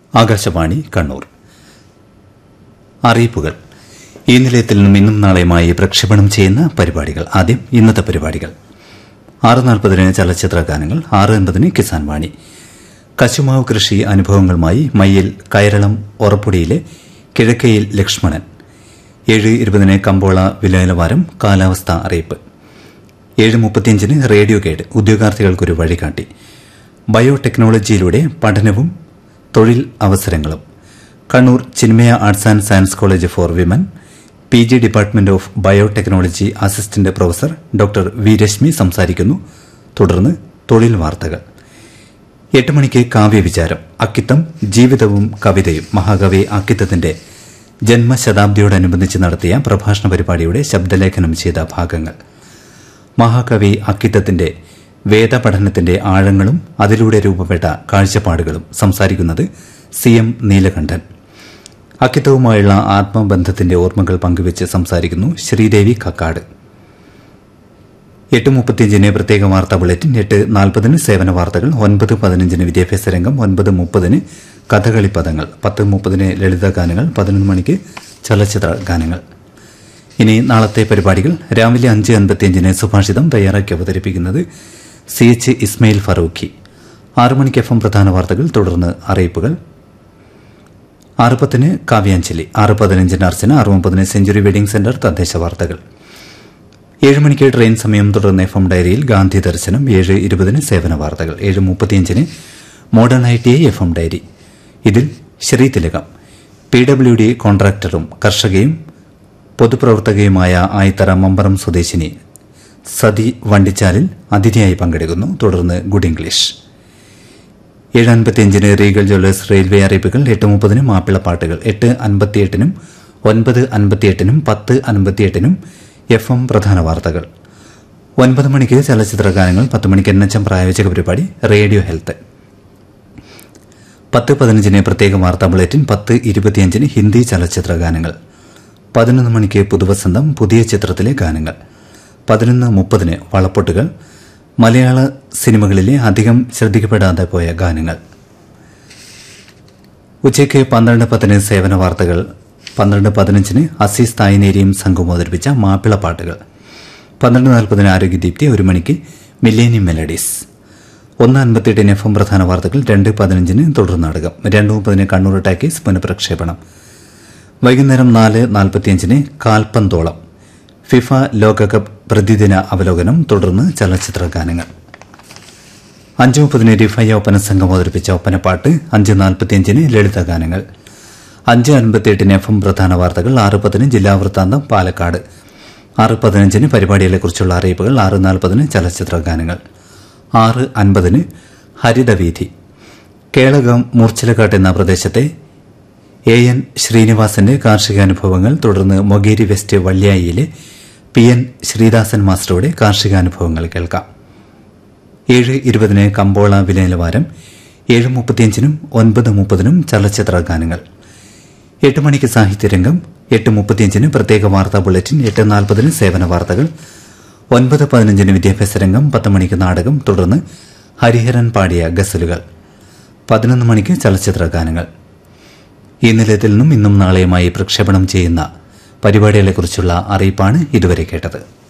ആകാശവാണി കണ്ണൂർ അറിയിപ്പുകൾ ഈ നിലയത്തിൽ നിന്നും ഇന്നും നാളെയുമായി പ്രക്ഷേപണം ചെയ്യുന്ന പരിപാടികൾ ആദ്യം ഇന്നത്തെ പരിപാടികൾ ആറ് നാൽപ്പതിന് ചലച്ചിത്ര ഗാനങ്ങൾ ആറ് അൻപതിന് കിസാൻ വാണി കശുമാവ് കൃഷി അനുഭവങ്ങളുമായി മയ്യിൽ കയറളം ഒറപ്പൊടിയിലെ കിഴക്കയിൽ ലക്ഷ്മണൻ ഏഴ് ഇരുപതിന് കമ്പോള വിലനിലവാരം കാലാവസ്ഥ അറിയിപ്പ് ഏഴ് മുപ്പത്തിയഞ്ചിന് റേഡിയോ ഗൈഡ് ഉദ്യോഗാർത്ഥികൾക്കൊരു വഴികാട്ടി ബയോടെക്നോളജിയിലൂടെ പഠനവും തൊഴിൽ അവസരങ്ങളും Kannur Chinmaya arts and science college for women P G department of biotechnology assistant professor doctor V Reshmi സംസാരിക്കുന്നു തുടർന്ന് തൊഴിൽ വാർത്തകൾ എട്ട് മണിക്ക് കാവ്യവിചാരം അക്കിത്തം ജീവിതവും കവിതയും മഹാകവി അക്കിത്തത്തിന്റെ ജന്മശതാബ്ദിയോടനുബന്ധിച്ച് നടത്തിയ പ്രഭാഷണ പരിപാടിയുടെ ശബ്ദലേഖനം ചെയ്ത ഭാഗങ്ങൾ മഹാകവി അക്കിത്തത്തിന്റെ വേദപഠനത്തിന്റെ ആഴങ്ങളും അതിലൂടെ രൂപപ്പെട്ട കാഴ്ചപ്പാടുകളും സംസാരിക്കുന്നത് സി എം നീലകണ്ഠൻ അക്കിത്തവുമായുള്ള ആത്മബന്ധത്തിന്റെ ഓർമ്മകൾ പങ്കുവച്ച് സംസാരിക്കുന്നു ശ്രീദേവി കക്കാട് എട്ട് മുപ്പത്തിയഞ്ചിന് പ്രത്യേക വാർത്താ ബുള്ളറ്റിൻ എട്ട് നാൽപ്പതിന് സേവന വാർത്തകൾ ഒൻപത് പതിനഞ്ചിന് വിദ്യാഭ്യാസ രംഗം ഒൻപത് മുപ്പതിന് കഥകളി പദങ്ങൾ പത്ത് മുപ്പതിന് ലളിത ഗാനങ്ങൾ പതിനൊന്ന് മണിക്ക് ചലച്ചിത്ര ഗാനങ്ങൾ ഇനി നാളത്തെ പരിപാടികൾ രാവിലെ അഞ്ച് അൻപത്തിയഞ്ചിന് സുഭാഷിതം തയ്യാറാക്കി അവതരിപ്പിക്കുന്നത് സി എച്ച് ഇസ്മയിൽ ഫറൂഖി ആറു മണിക്ക് എഫ് എം പ്രധാന വാർത്തകൾ തുടർന്ന് അറിയിപ്പുകൾ ആറ് പത്തിന് കാവ്യാഞ്ജലി ആറ് പതിനഞ്ചിന് അർച്ചന ആറ് മുപ്പതിന് സെഞ്ചുറി വെഡിംഗ് സെന്റർ തദ്ദേശ വാർത്തകൾ ഏഴ് മണിക്ക് ട്രെയിൻ സമയം തുടർന്ന് എഫ് എം ഡയറിയിൽ ഗാന്ധി ദർശനം ഏഴ് ഇരുപതിന് സേവന വാർത്തകൾ ഏഴ് മുപ്പത്തിയഞ്ചിന് modern I T I F M diary ഇതിൽ ശ്രീതിലകം പി ഡബ്ല്യു ഡി കോൺട്രാക്ടറും കർഷകയും പൊതുപ്രവർത്തകയുമായ ആയിത്തറ മമ്പറം സ്വദേശിനി സതി വണ്ടിച്ചാലിൽ അതിഥിയായി പങ്കെടുക്കുന്നു തുടർന്ന് ഗുഡ് ഇംഗ്ലീഷ് ഏഴ് അൻപത്തിയഞ്ചിന് റീഗൽ ജ്വല്ലേഴ്സ് റെയിൽവേ അറിയിപ്പുകൾ എട്ട് മുപ്പതിനും മാപ്പിളപ്പാട്ടുകൾ എട്ട് അൻപത്തിയെട്ടിനും ഒൻപത് അൻപത്തിയെട്ടിനും പത്ത് അൻപത്തിയെട്ടിനും എഫ് എം പ്രധാന വാർത്തകൾ ഒൻപത് മണിക്ക് ചലച്ചിത്ര ഗാനങ്ങൾ പത്ത് മണിക്ക് എൻ എച്ച് എം പ്രായോജക പരിപാടി റേഡിയോ ഹെൽത്ത് പത്ത് പതിനഞ്ചിന് പ്രത്യേക വാർത്താ ബുള്ളറ്റിൻ പത്ത് ഇരുപത്തിയഞ്ചിന് ഹിന്ദി ചലച്ചിത്ര ഗാനങ്ങൾ പതിനൊന്ന് മണിക്ക് പുതുവസന്തം പുതിയ ചിത്രത്തിലെ ഗാനങ്ങൾ പതിനൊന്ന് മുപ്പതിന് വളപ്പൊട്ടുകൾ മലയാള സിനിമകളിലെ അധികം ശ്രദ്ധിക്കപ്പെടാതെ പോയ ഗാനങ്ങൾ ഉച്ചയ്ക്ക് പന്ത്രണ്ട് പത്തിന് സേവന വാർത്തകൾ പന്ത്രണ്ട് പതിനഞ്ചിന് അസീസ് തായ്നേരിയും സംഘവും അവതരിപ്പിച്ച മാപ്പിള പാട്ടുകൾ പന്ത്രണ്ട് നാൽപ്പതിന് ആരോഗ്യദീപ്തി ഒരു മണിക്ക് മില്ലേനിയം മെലഡീസ് ഒന്ന് അൻപത്തിയെട്ടിന് എഫ് എം പ്രധാന വാർത്തകൾ രണ്ട് പതിനഞ്ചിന് തുടർ നാടകം രണ്ട് മുപ്പതിന് കണ്ണൂർ ടാക്കീസ് പുനഃപ്രക്ഷേപണം വൈകുന്നേരം നാല് നാൽപ്പത്തിയഞ്ചിന് കാൽപ്പന്തോളം ഫിഫ ലോകകപ്പ് പ്രതിദിന അവലോകനം തുടർന്ന് ചലച്ചിത്ര ഗാനങ്ങൾ അഞ്ച് മുപ്പതിന് റിഫൈ ഒപ്പന സംഘം അവതരിപ്പിച്ച ഒപ്പനപ്പാട്ട് അഞ്ച് നാൽപ്പത്തിയഞ്ചിന് ലളിത ഗാനങ്ങൾ അഞ്ച് അൻപത്തിയെട്ടിന് എഫ് എം പ്രധാന വാർത്തകൾ ആറ് പത്തിന് ജില്ലാ വൃത്താന്തം പാലക്കാട് ആറ് പതിനഞ്ചിന് പരിപാടികളെക്കുറിച്ചുള്ള അറിയിപ്പുകൾ ആറ് നാൽപ്പതിന് ചലച്ചിത്ര ഗാനങ്ങൾ ആറ് അൻപതിന് ഹരിതവീഥി കേളകം മൂർച്ചിലക്കാട്ട് എന്ന പ്രദേശത്തെ എ എൻ ശ്രീനിവാസന്റെ കാർഷികാനുഭവങ്ങൾ തുടർന്ന് മൊഗേരി വെസ്റ്റ് വള്ളിയായിയിലെ പി എൻ ശ്രീദാസൻ മാസ്റ്ററുടെ കാർഷികാനുഭവങ്ങൾ കേൾക്കാം ഏഴ് ഇരുപതിന് കമ്പോള വിലനിലവാരം ഏഴ് മുപ്പത്തിയഞ്ചിനും ഒൻപത് മുപ്പതിനും ചലച്ചിത്ര ഗാനങ്ങൾ എട്ട് മണിക്ക് സാഹിത്യരംഗം എട്ട് മുപ്പത്തിയഞ്ചിന് പ്രത്യേക വാർത്താ ബുള്ളറ്റിൻ എട്ട് നാൽപ്പതിന് സേവന വാർത്തകൾ ഒൻപത് പതിനഞ്ചിന് വിദ്യാഭ്യാസ രംഗം പത്ത് മണിക്ക് നാടകം തുടർന്ന് ഹരിഹരൻ പാടിയ ഗസലുകൾ പതിനൊന്ന് മണിക്ക് ചലച്ചിത്ര ഗാനങ്ങൾ ഈ നിലയത്തിൽ നിന്നും ഇന്നും നാളെയുമായി പ്രക്ഷേപണം ചെയ്യുന്ന പരിപാടികളെക്കുറിച്ചുള്ള അറിയിപ്പാണ് ഇതുവരെ കേട്ടത്